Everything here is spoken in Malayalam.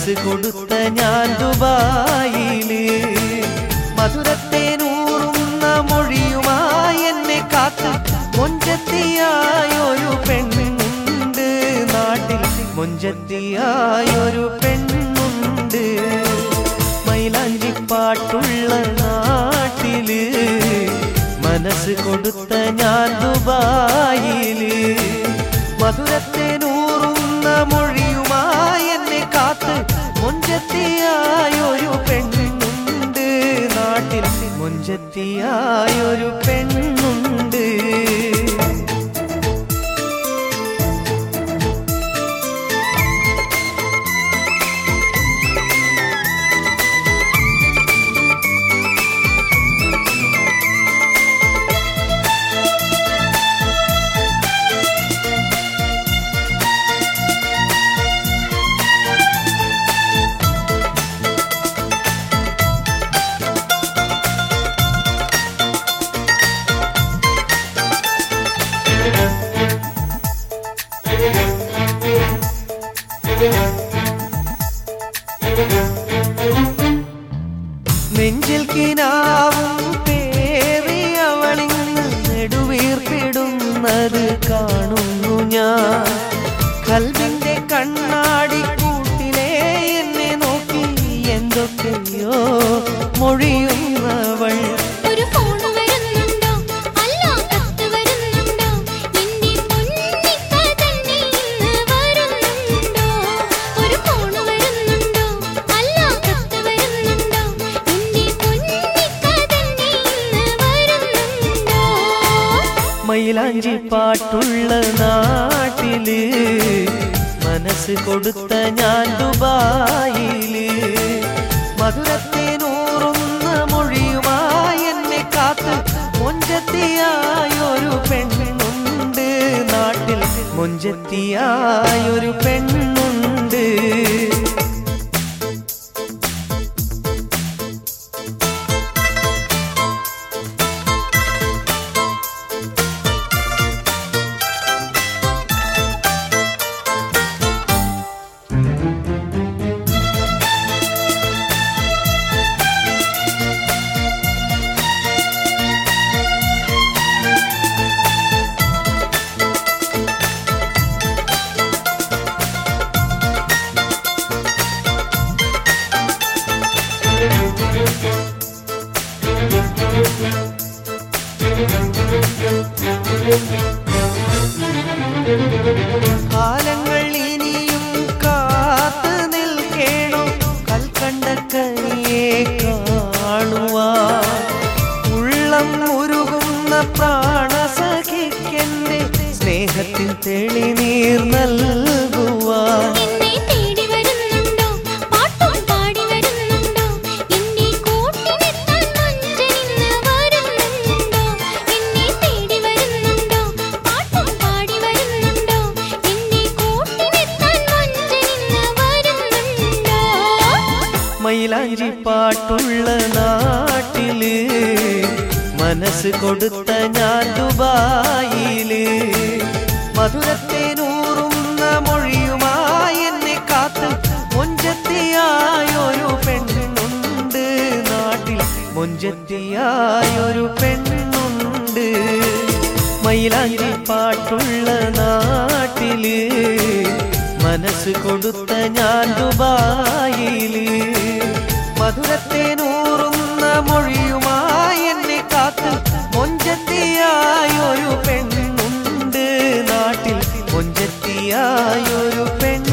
മനസ്സ് കൊടുത്ത ഞാൻ ദുബായില് മധുരത്തെ നൂറുന്ന മൊഴിയുമായി എന്നെ കാത്ത് മൊഞ്ചത്തിയായൊരു പെണ്ണുണ്ട് നാട്ടിൽ മൊഞ്ചത്തിയായൊരു പെണ്ണുണ്ട് മൈലാഞ്ചി പാട്ടുള്ള നാട്ടില് മനസ്സ് കൊടുത്ത ഞാൻ ദുബായില് മധുരത്തെ നൂറുന്ന മൊഴിയുമായി എന്നെ കാത്ത് മൊഞ്ചത്തിയായൊരു പെണ്ണുണ്ട് നാട്ടിൽ മൊഞ്ചത്തിയായൊരു പെണ്ണുണ്ട് നെഞ്ചിൽ കിനാവും പേറിയവളിന്ന് നെടുവീർപ്പിടുന്നത് കാണുന്നു ഞാൻ കൽവിന്റെ കണ്ണാടി കൂട്ടിലെ എന്നെ നോക്കി എന്തൊക്കെയോ മൊഴിയുന്നവൾ ഒരു ഫോൺ വരുന്നുണ്ടോ അല്ല കത്ത് വരുന്നുണ്ടോ നിന്റെ പൊന്നിക്ക തന്നെ ഇന്ന് വരുന്നുണ്ടോ ഒരു ഫോൺ വരുന്നുണ്ടോ അല്ല കത്ത് വരുന്നുണ്ടോ നിന്റെ പൊന്നിക്ക തന്നെ ഇന്ന് വരുന്നുണ്ടോ മൈലാഞ്ചി പാട്ടുള്ള നാട്ടില് മനസ്സ് കൊടുത്ത ഞാൻ ദുബായില് മധുരത്തെ നൂറുന്ന മൊഴിയുമായി എന്നെ കാത്ത് മൊഞ്ചത്തിയായൊരു പെണ്ണുണ്ട് നാട്ടിൽ മൊഞ്ചത്തിയായൊരു പെണ്ണുണ്ട് കാലങ്ങൾ ഇനിയും കാത്തു നിൽക്കേണോ കൽക്കണ്ടക്കനിയെ കാണുവാൻ ഉള്ളം ഉരുകുന്ന പ്രാണസഖിക്കെന്റെ സ്നേഹത്തിൽ തെളിനീർ നൽകുവാൻ എന്നെ തേടി വരുന്നുണ്ടോ പാട്ടും പാടി വരുന്നുണ്ടോ എന്നെ കൂട്ടിനെത്താൻ മഞ്ചനിന്ന് വരുന്നുണ്ടോ എന്നെ തേടി വരുന്നുണ്ടോ പാട്ടും പാടി വരുന്നുണ്ടോ എന്നെ കൂട്ടിനെത്താൻ മഞ്ചനിന്ന് വരുന്നുണ്ടോ മൈലാഞ്ചി പാട്ടുള്ള നാട്ടില് മനസ്സ് കൊടുത്ത ഞാൻ ദുബായില് മധുരത്തെ നൂറുന്ന മൊഴിയുമായി എന്നെ കാത്ത് മൊഞ്ചത്തിയായൊരു പെണ്ണുണ്ട് നാട്ടിൽ മൊഞ്ചത്തിയായൊരു പെണ്ണുണ്ട് മൈലാഞ്ചി പാട്ടുള്ള നാട്ടില് മനസ്സ് കൊടുത്ത ഞാൻ ദുബായില് മധുരത്തെ നൂറുന്ന മൊഴിയുമായി എന്നെ കാത്ത് മൊഞ്ചത്തിയായൊരു പെണ്ണുണ്ട് നാട്ടിൽ മൊഞ്ചത്തിയായൊരു പെണ്ണുണ്ട്